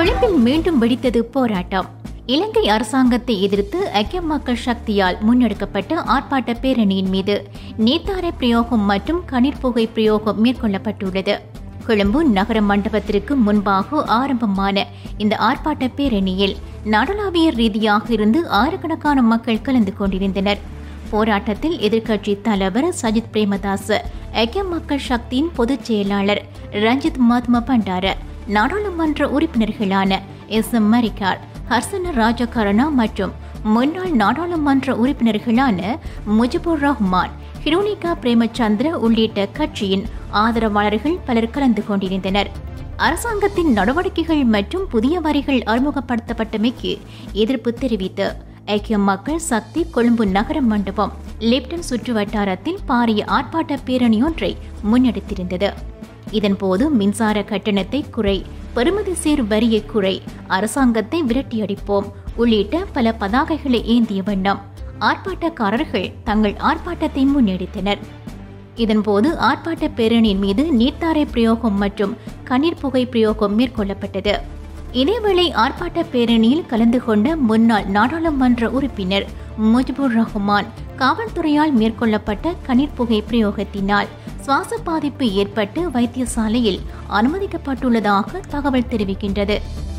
கொழும்பில் மீண்டும் வெடித்தது போராட்டம் இலங்கை அரசாங்கத்தை எதிர்த்து ஐக்கிய மக்கள் சக்தியால் முன்னெடுக்கப்பட்ட ஆர்ப்பாட்ட பேரணியின் மீது நீத்தாரை பிரயோகம் மற்றும் கணிற்புகை பிரயோகம் மேற்கொள்ளப்பட்டுள்ளது கொழும்பு நகர மண்டபத்திற்கு முன்பாக ஆரம்பமான இந்த ஆர்ப்பாட்ட பேரணியில் நாடளாவிய ரீதியாக இருந்து ஆயிரக்கணக்கான மக்கள் கலந்து கொண்டிருந்தனர் போராட்டத்தில் எதிர்க்கட்சி தலைவர் சஜித் பிரேமதாச ஐக்கிய மக்கள் சக்தியின் பொதுச் செயலாளர் ரஞ்சித் மத்ம பண்டார நாடாளுமன்ற உறுப்பினர்களான எஸ் எம் மரிகார் ஹர்சன ராஜகரணா மற்றும் முன்னாள் நாடாளுமன்ற உறுப்பினர்களான முஜிபுர் ரஹ்மான் ஹிரோனிகா பிரேமச்சந்திர உள்ளிட்ட கட்சியின் ஆதரவாளர்கள் பலர் கலந்து கொண்டிருந்தனர் அரசாங்கத்தின் நடவடிக்கைகள் மற்றும் புதிய வரிகள் அறிமுகப்படுத்தப்பட்டமைக்கு எதிர்ப்பு தெரிவித்து ஐக்கிய மக்கள் சக்தி கொழும்பு நகர மண்டபம் லிப்டன் சுற்று வட்டாரத்தில் பாரிய ஆர்ப்பாட்ட பேரணியொன்றை முன்னெடுத்திருந்தது இதன்போது மின்சார கட்டணத்தை குறை பெறுமதி சேர் வரியை குறை அரசாங்கத்தை விரட்டியடிப்போம் உள்ளிட்ட பல பதாகைகளை ஏந்திய வண்ணம் ஆர்ப்பாட்டக்காரர்கள் தங்கள் ஆர்ப்பாட்டத்தை முன்னெடுத்தனர் இதன்போது ஆர்ப்பாட்ட பேரணியின் மீது நீர்த்தாரை பிரயோகம் மற்றும் கண்ணீர் புகை பிரயோகம் மேற்கொள்ளப்பட்டது இதேவேளை ஆர்ப்பாட்ட பேரணியில் கலந்து கொண்ட முன்னாள் நாடாளுமன்ற உறுப்பினர் முஜிபுர் ரஹ்மான் காவல்துறையால் மேற்கொள்ளப்பட்ட கண்ணீர் புகை பிரயோகத்தினால் சுவாச பாதிப்பு ஏற்பட்டு வைத்தியசாலையில் அனுமதிக்கப்பட்டுள்ளதாக தகவல் தெரிவிக்கின்றது